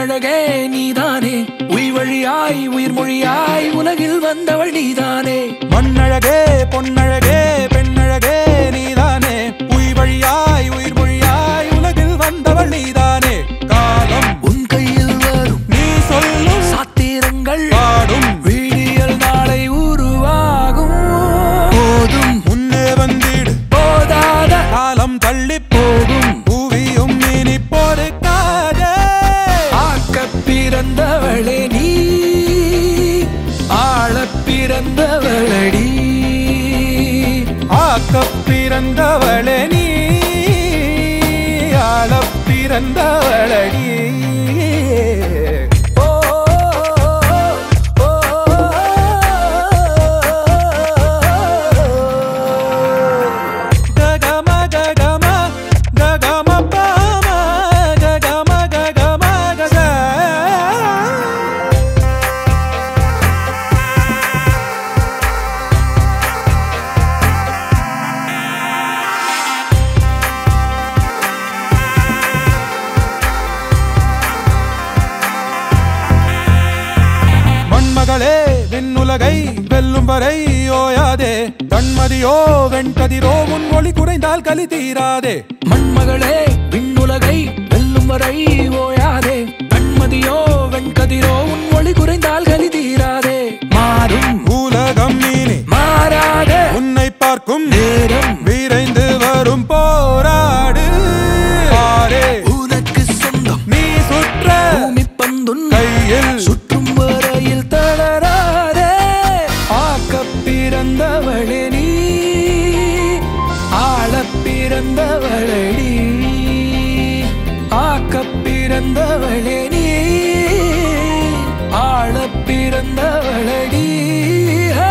பொன்னழகே நீதானே உயிர் வழியாய் உயிர் மொழியாய் உலகில் வந்தவள் நீதானே மண்ணழகே பொன்னழகே பெண்ணழகே நீதானே உயிர் வழியாய் உயிர் மொழியாய் உலகில் வந்தவள் நீதானே காலம் உன் கையில் வரும் நீ சொல்லும் சாத்திரங்கள் பாடும் வீடியல் நாளை உருவாகும் போதும் முன்னே வந்திடு போதாத காலம் தள்ளி போகும் பூவியும் இனி பொறுக்காதே ஆக்க பிறந்தவளே நீ ஆள பிறந்தவளடி ஆக்க பிறந்தவளே நீ ஆள பிறந்தவளடி ஓ, ஓ, ககம ககம ககம பாம ககம ககம கக மண்மகளே விண்ணுலகை வெல்லும் வரை ஓயாதே கண்மதியோ வெண்கதிரோ உன் ஒளி குறைந்தால் கலி தீராதே மண்மகளே விண்ணுலகை வெல்லும் வரை ஓயாதே கண்மதியோ வெண்கதிரோ உன் ஒளி குறைந்தால் கலி தீராதே மாறும் உலகம் நீனி மாறாத உன்னை பார்க்கும் நேரம் விரைந்து வரும் போராடு பாரே உனக்கு சொந்தம் நீ சுற்ற பூமி பந்துன் கையில் சுற்றும் வரையில் தளராதே ஆக்க பிறந்தவளே நீ ஆள பிறந்தவளடி ஆக்க பிறந்தவளே நீ ஆள பிறந்தவளடி ஹே!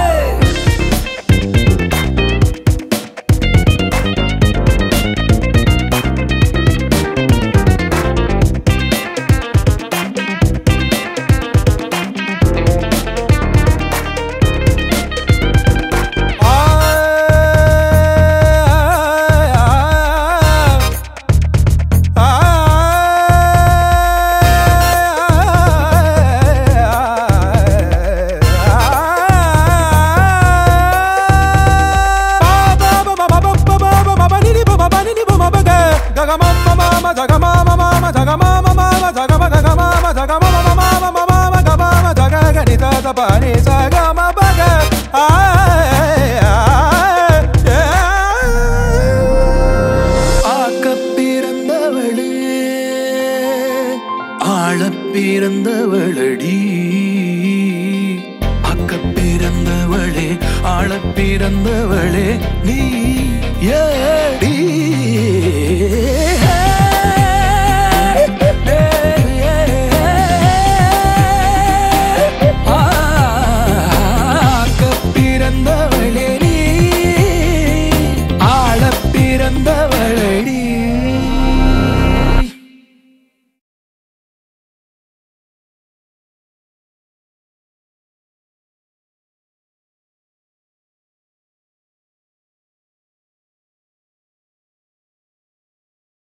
ஆக்க பிறந்தவளே ஆள பிறந்தவளடி ஆக்க பிறந்தவளே ஆள பிறந்தவளே நீ ஏடி